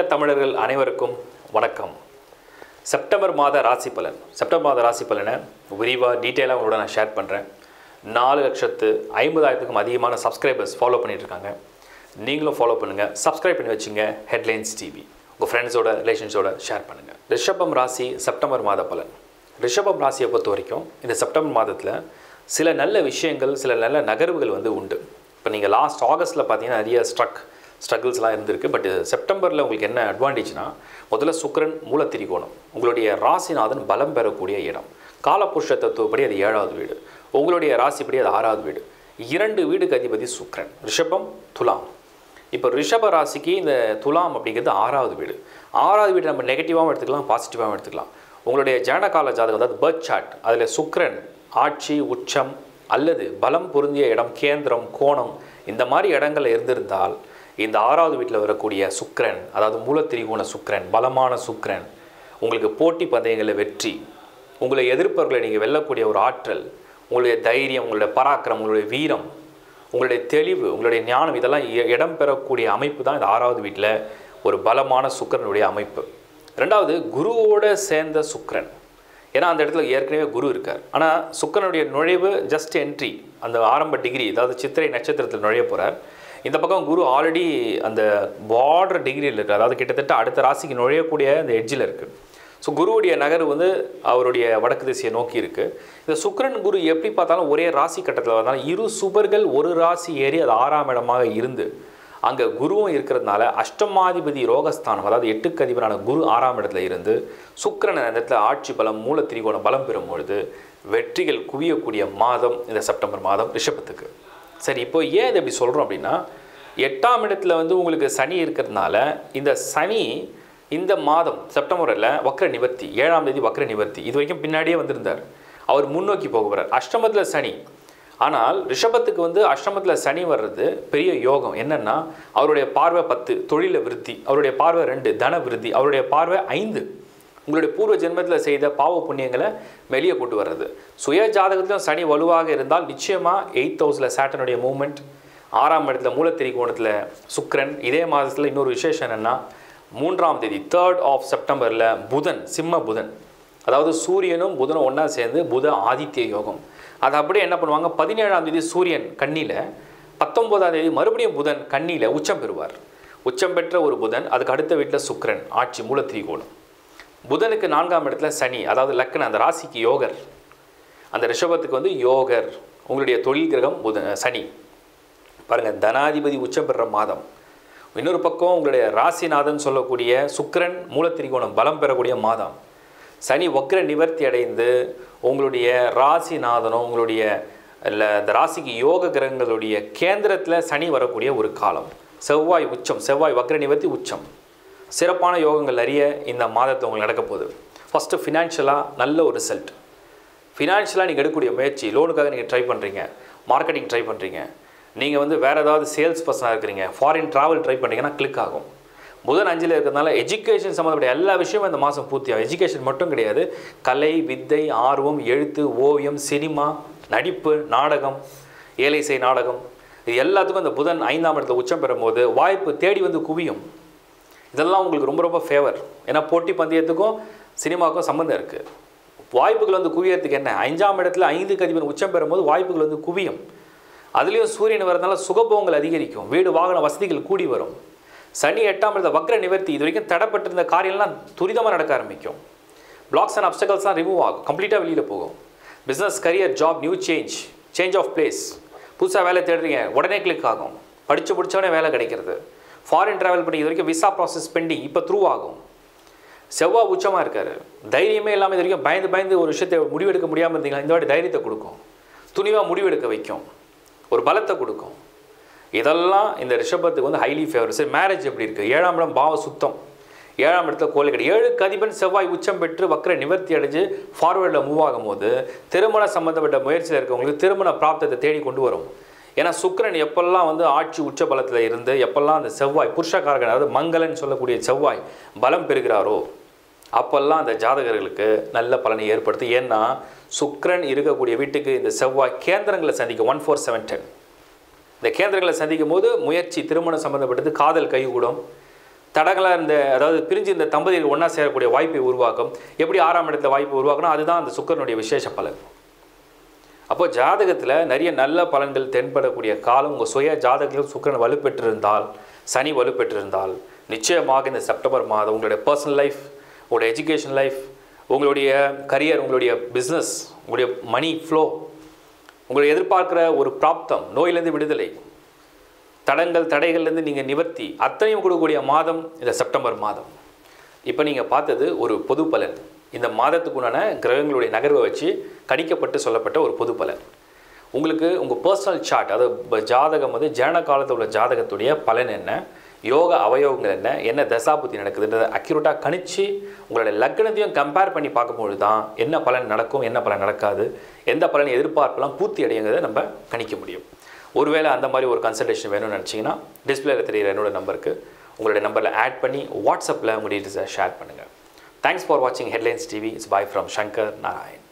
தமிழர்கள் அனைவருக்கும் வணக்கம் செப்டம்பர் மாத ராசி பலன் செப்டம்பர் மாத ராசி பலனை விரிவாக டீட்டெயிலாக உங்களோட நான் ஷேர் பண்ணுறேன் நாலு லட்சத்து ஐம்பதாயிரத்துக்கும் அதிகமான சப்ஸ்கிரைபர்ஸ் ஃபாலோ பண்ணிட்டு இருக்காங்க நீங்களும் ஃபாலோ பண்ணுங்கள் சப்ஸ்கிரைப் பண்ணி வச்சுங்க ஹெட்லைன்ஸ் டிவி உங்கள் ஃப்ரெண்ட்ஸோட ரிலேஷன்ஸோட ஷேர் பண்ணுங்கள் ரிஷபம் ராசி செப்டம்பர் மாத பலன் ரிஷபம் ராசியை பொறுத்த வரைக்கும் இந்த செப்டம்பர் மாதத்தில் சில நல்ல விஷயங்கள் சில நல்ல நகர்வுகள் வந்து உண்டு இப்போ நீங்கள் லாஸ்ட் ஆகஸ்ட்டில் பார்த்தீங்கன்னா நிறைய ஸ்ட்ரக் ஸ்ட்ரகிள்ஸ்லாம் இருந்திருக்கு பட் செப்டம்பரில் உங்களுக்கு என்ன அட்வான்டேஜ்னா முதல்ல சுக்கிரன் மூலத்திரிகோணம் உங்களுடைய ராசிநாதன் பலம் பெறக்கூடிய இடம் காலபுருஷ தத்துவப்படி அது ஏழாவது வீடு உங்களுடைய ராசிப்படி அது ஆறாவது வீடு இரண்டு வீடுக்கு அதிபதி சுக்கிரன் ரிஷபம் துலாம் இப்போ ரிஷப ராசிக்கு இந்த துலாம் அப்படிங்கிறது ஆறாவது வீடு ஆறாவது வீடு நம்ம நெகட்டிவாகவும் எடுத்துக்கலாம் பாசிட்டிவாகவும் எடுத்துக்கலாம் உங்களுடைய ஜனகால ஜாதகம் அதாவது பர்த் சார்ட் அதில் சுக்கிரன் ஆட்சி உச்சம் அல்லது பலம் பொருந்திய இடம் கேந்திரம் கோணம் இந்த மாதிரி இடங்கள்ல இருந்திருந்தால் இந்த ஆறாவது வீட்டில் வரக்கூடிய சுக்கிரன் அதாவது மூலத்திரிகோண சுக்கிரன் பலமான சுக்கிரன் உங்களுக்கு போட்டி பந்தயங்களில் வெற்றி உங்களை எதிர்ப்பவர்களை நீங்கள் வெல்லக்கூடிய ஒரு ஆற்றல் உங்களுடைய தைரியம் உங்களுடைய பராக்கிரம் உங்களுடைய வீரம் உங்களுடைய தெளிவு உங்களுடைய ஞானம் இதெல்லாம் இ- இடம் பெறக்கூடிய அமைப்பு தான் இந்த ஆறாவது வீட்டில் ஒரு பலமான சுக்கிரனுடைய அமைப்பு ரெண்டாவது குருவோட சேர்ந்த சுக்கிரன் ஏன்னா அந்த இடத்துல ஏற்கனவே குரு இருக்கார் ஆனால் சுக்கிரனுடைய நுழைவு ஜஸ்ட் என்ட்ரி அந்த ஆரம்ப டிகிரி அதாவது சித்திரை நட்சத்திரத்தில் நுழைய போகிறார் இந்த பக்கம் குரு ஆல்ரெடி அந்த பார்டர் டிகிரியில் இருக்குது அதாவது கிட்டத்தட்ட அடுத்த ராசிக்கு நுழையக்கூடிய அந்த எட்ஜில் இருக்குது ஸோ குருவுடைய நகர் வந்து அவருடைய வடக்கு திசையை நோக்கி இருக்கு இந்த சுக்கிரன் குரு எப்படி பார்த்தாலும் ஒரே ராசி கட்டத்தில் வந்தாலும் இரு சுபர்கள் ஒரு ராசி ஏறி அது ஆறாம் இடமாக இருந்து அங்கே குருவும் இருக்கிறதுனால அஷ்டமாதிபதி ரோகஸ்தானம் அதாவது எட்டுக்கு அதிபரான குரு ஆறாம் இடத்துல இருந்து சுக்கிரன் அந்த இடத்துல ஆட்சி பலம் மூல திரிகோண பலம் பெறும் பொழுது வெற்றிகள் குவியக்கூடிய மாதம் இந்த செப்டம்பர் மாதம் ரிஷபத்துக்கு சரி இப்போ ஏன் இதை இப்படி சொல்கிறோம் அப்படின்னா எட்டாம் இடத்துல வந்து உங்களுக்கு சனி இருக்கிறதுனால இந்த சனி இந்த மாதம் செப்டம்பரில் வக்ர நிவர்த்தி ஏழாம் தேதி வக்ர நிவர்த்தி இது வரைக்கும் பின்னாடியே வந்திருந்தார் அவர் முன்னோக்கி போக போகிறார் அஷ்டமத்தில் சனி ஆனால் ரிஷபத்துக்கு வந்து அஷ்டமத்தில் சனி வர்றது பெரிய யோகம் என்னன்னா அவருடைய பார்வை பத்து தொழில விருத்தி அவருடைய பார்வை ரெண்டு தன விருத்தி அவருடைய பார்வை ஐந்து உங்களுடைய பூர்வ ஜென்மத்தில் செய்த பாவ புண்ணியங்களை வெளியே கொண்டு வர்றது சுய ஜாதகத்திலும் சனி வலுவாக இருந்தால் நிச்சயமாக எயித் ஹவுஸில் சேட்டனுடைய மூமெண்ட் ஆறாம் இடத்துல மூலத்திரிகோணத்தில் சுக்கிரன் இதே மாதத்தில் இன்னொரு விசேஷம் என்னென்னா மூன்றாம் தேதி தேர்ட் ஆஃப் செப்டம்பரில் புதன் சிம்ம புதன் அதாவது சூரியனும் புதனும் ஒன்றா சேர்ந்து புத ஆதித்ய யோகம் அது அப்படியே என்ன பண்ணுவாங்க பதினேழாம் தேதி சூரியன் கண்ணியில் பத்தொம்போதாம் தேதி மறுபடியும் புதன் கண்ணியில் உச்சம் பெறுவார் உச்சம் பெற்ற ஒரு புதன் அதுக்கு அடுத்த வீட்டில் சுக்கிரன் ஆட்சி மூலத்திரிகோணம் புதனுக்கு நான்காம் இடத்துல சனி அதாவது லக்கணம் அந்த ராசிக்கு யோகர் அந்த ரிஷபத்துக்கு வந்து யோகர் உங்களுடைய தொழில் கிரகம் புதன் சனி பாருங்கள் தனாதிபதி உச்சம் பெறுற மாதம் இன்னொரு பக்கம் உங்களுடைய ராசிநாதன் சொல்லக்கூடிய சுக்கிரன் மூலத்திரிகோணம் பலம் பெறக்கூடிய மாதம் சனி வக்ர நிவர்த்தி அடைந்து உங்களுடைய ராசிநாதனும் உங்களுடைய இல்லை இந்த ராசிக்கு யோக கிரகங்களுடைய கேந்திரத்தில் சனி வரக்கூடிய ஒரு காலம் செவ்வாய் உச்சம் செவ்வாய் வக்ர நிவர்த்தி உச்சம் சிறப்பான யோகங்கள் நிறைய இந்த மாதத்தில் உங்களுக்கு நடக்க போகுது ஃபஸ்ட்டு ஃபினான்ஷியலாக நல்ல ஒரு ரிசல்ட் ஃபினான்ஷியலாக நீங்கள் எடுக்கக்கூடிய முயற்சி லோனுக்காக நீங்கள் ட்ரை பண்ணுறீங்க மார்க்கெட்டிங் ட்ரை பண்ணுறீங்க நீங்கள் வந்து வேறு ஏதாவது சேல்ஸ் பர்சனாக இருக்கிறீங்க ஃபாரின் ட்ராவல் ட்ரை பண்ணுறீங்கன்னா கிளிக் ஆகும் புதன் அஞ்சில் இருக்கிறதுனால எஜுகேஷன் சம்மந்தப்பட்ட எல்லா விஷயமும் இந்த மாதம் பூர்த்தி ஆகும் எஜுகேஷன் மட்டும் கிடையாது கலை வித்தை ஆர்வம் எழுத்து ஓவியம் சினிமா நடிப்பு நாடகம் ஏலைசை நாடகம் இது எல்லாத்துக்கும் இந்த புதன் ஐந்தாம் இடத்துல உச்சம் பெறும்போது வாய்ப்பு தேடி வந்து குவியும் இதெல்லாம் உங்களுக்கு ரொம்ப ரொம்ப ஃபேவர் ஏன்னா போட்டி பந்தயத்துக்கும் சினிமாவுக்கும் சம்மந்தம் இருக்குது வாய்ப்புகள் வந்து குவியறதுக்கு என்ன அஞ்சாம் இடத்துல ஐந்துக்கு அதிபர் உச்சம் பெறும்போது வாய்ப்புகள் வந்து குவியும் அதுலேயும் சூரியன் வரதுனால சுகபோகங்கள் அதிகரிக்கும் வீடு வாகன வசதிகள் கூடி வரும் சனி எட்டாம் இடத்துல வக்ர நிவர்த்தி இது வரைக்கும் தடைப்பட்டிருந்த காரியம்லாம் துரிதமாக நடக்க ஆரம்பிக்கும் பிளாக்ஸ் அண்ட் அப்டக்கல்ஸ்லாம் ரிமூவ் ஆகும் கம்ப்ளீட்டாக வெளியில் போகும் business career job new change change of place புதுசாக வேலை தேடுறீங்க உடனே கிளிக் ஆகும் படித்து முடிச்சோடனே வேலை கிடைக்கிறது ஃபாரின் ட்ராவல் பண்ணி இது வரைக்கும் விசா ப்ராசஸ் பெண்டிங் இப்போ த்ரூ ஆகும் செவ்வாய் உச்சமாக இருக்கார் தைரியமே இல்லாமல் இது வரைக்கும் பயந்து பயந்து ஒரு விஷயத்தை முடிவெடுக்க முடியாமல் இருந்தீங்களா இந்த வாட்டி தைரியத்தை கொடுக்கும் துணிவாக முடிவெடுக்க வைக்கும் ஒரு பலத்தை கொடுக்கும் இதெல்லாம் இந்த ரிஷபத்துக்கு வந்து ஹைலி ஃபேவர் சரி மேரேஜ் எப்படி இருக்குது ஏழாம் இடம் பாவ சுத்தம் ஏழாம் இடத்துல கோலிக்கடி ஏழு கதிபன் செவ்வாய் உச்சம் பெற்று வக்ர நிவர்த்தி அடைஞ்சு ஃபார்வேர்டில் மூவ் ஆகும்போது திருமண சம்மந்தப்பட்ட முயற்சியில் இருக்கவங்களுக்கு திருமண பிராப்தத்தை தேடி கொண்டு வரும் ஏன்னா சுக்கிரன் எப்பெல்லாம் வந்து ஆட்சி உச்ச பலத்தில் இருந்து எப்பெல்லாம் அந்த செவ்வாய் புருஷகாரகன் அதாவது மங்களன் சொல்லக்கூடிய செவ்வாய் பலம் பெறுகிறாரோ அப்பெல்லாம் அந்த ஜாதகர்களுக்கு நல்ல பலனை ஏற்படுத்து ஏன்னா சுக்கிரன் இருக்கக்கூடிய வீட்டுக்கு இந்த செவ்வாய் கேந்திரங்களை சந்திக்க ஒன் ஃபோர் செவன் டென் இந்த கேந்திரங்களை சந்திக்கும் போது முயற்சி திருமணம் சம்மந்தப்பட்டது காதல் கைகூடும் தடங்களாக இருந்த அதாவது பிரிஞ்சு இந்த தம்பதிகள் ஒன்றா சேரக்கூடிய வாய்ப்பை உருவாக்கும் எப்படி ஆறாம் இடத்துல வாய்ப்பு உருவாக்கணும் அதுதான் அந்த சுக்கரனுடைய விசேஷ பலன் அப்போ ஜாதகத்தில் நிறைய நல்ல பலன்கள் தென்படக்கூடிய காலம் உங்கள் சுய ஜாதகத்திலும் சுக்கிரன் வலுப்பெற்றிருந்தால் சனி வலுப்பெற்றிருந்தால் நிச்சயமாக இந்த செப்டம்பர் மாதம் உங்களுடைய பர்சனல் லைஃப் உங்களுடைய எஜுகேஷன் லைஃப் உங்களுடைய கரியர் உங்களுடைய பிஸ்னஸ் உங்களுடைய மணி ஃப்ளோ உங்களுடைய எதிர்பார்க்குற ஒரு பிராப்தம் நோயிலேருந்து விடுதலை தடங்கள் தடைகள்லேருந்து நீங்கள் நிவர்த்தி அத்தனையும் கொடுக்கக்கூடிய மாதம் இந்த செப்டம்பர் மாதம் இப்போ நீங்கள் பார்த்தது ஒரு பொது பலன் இந்த மாதத்துக்குண்டான கிரகங்களுடைய நகர்வை வச்சு கணிக்கப்பட்டு சொல்லப்பட்ட ஒரு பொது பலன் உங்களுக்கு உங்கள் பர்சனல் சார்ட் அதாவது ப- ஜாதகம் வந்து ஜனன காலத்தில் உள்ள ஜாதகத்துடைய பலன் என்ன யோக அவயோகங்கள் என்ன என்ன தசாபுத்தி நடக்குதுன்றதை அக்யூரேட்டாக கணிச்சு உங்களுடைய லக்னத்தையும் கம்பேர் பண்ணி பார்க்கும்பொழுது தான் என்ன பலன் நடக்கும் என்ன பலன் நடக்காது எந்த பலன் எதிர்பார்ப்பெல்லாம் பூர்த்தி அடையுங்கிறத நம்ம கணிக்க முடியும் ஒருவேளை அந்த மாதிரி ஒரு கன்சல்டேஷன் வேணும்னு நினச்சிங்கன்னா டிஸ்பிளேல தெரியுற என்னோட நம்பருக்கு உங்களுடைய நம்பரில் ஆட் பண்ணி வாட்ஸ்அப்பில் உங்கள் டீட்டெயில்ஸை ஷேர் பண்ணுங்கள் தேங்க்ஸ் ஃபார் வாட்சிங் headlines TV it's bye from Shankar Narayan